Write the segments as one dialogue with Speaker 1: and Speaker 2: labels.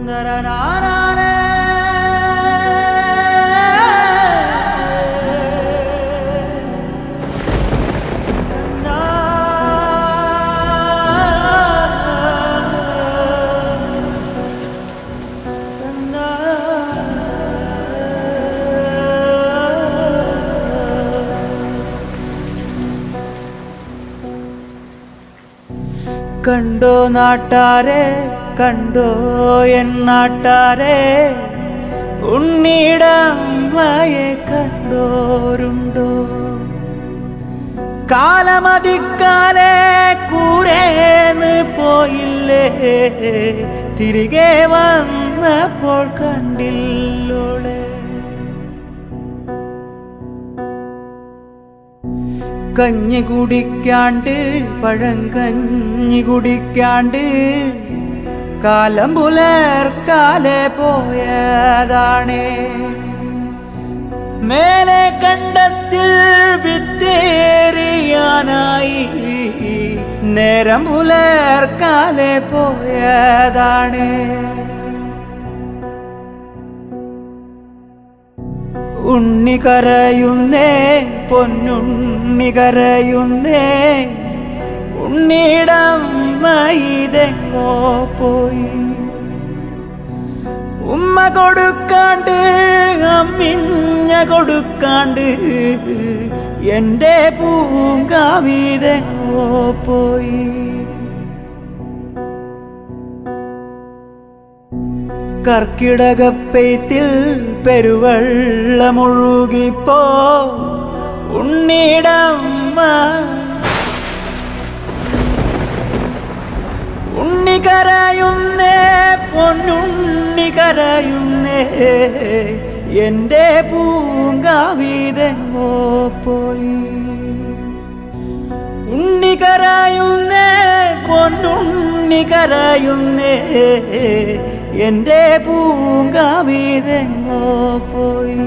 Speaker 1: കണ്ടോ നാട്ടാരെ കണ്ടോ എൻ നാട്ടാരെ ഉണ്ണിടമ്മയെ കണ്ടോരുണ്ടോ കാലമതിക്കാലെ കൂരേന്ന് പോയില്ലേ തിരികെ വന്നപ്പോൾ കണ്ടില്ലോളെ കഞ്ഞി കുടിക്കാണ്ട് പഴങ്കഞ്ഞി കുടിക്കാണ്ട് കാലം പുലർക്കാലെ പോയതാണേ മേലെ കണ്ടത്തിൽ വിത്തേറിയാനായി നേരം പുലർക്കാലെ പോയതാണ് ഉണ്ണി കരയുന്നേ പൊന്നുണ്ണി കരയുന്നേ ഉണ്ണിടം ഇതെങ്ങോ പോയി ഉമ്മ കൊടുക്കാണ്ട് അമ്മിഞ്ഞ കൊടുക്കാണ്ട് എൻ്റെ പൂങ്കാവിതെങ്ങോ പോയി കർക്കിടകപ്പെയ്ത്തിൽ പെരുവെള്ളമൊഴുകിപ്പോ ഉണ്ണിടമ്മ ഉണ്ണി കരയുന്നേ പൊന്നുണ്ണി കരയുന്നേ എൻ്റെ പൂങ്കാവിതെങ്ങോ പോയി ഉണ്ണി കരയുന്നേ പൊന്നുണ്ണി കരയുന്നേ എൻ്റെ പൂങ്കാവിതെങ്ങോ പോയി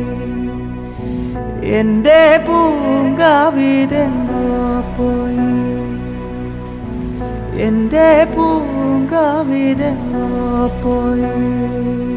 Speaker 1: എൻ്റെ പൂങ്കാവിതെങ്ങോ പോയി എൻ്റെ പൂങ്കാവിതെങ്ങോ പോയി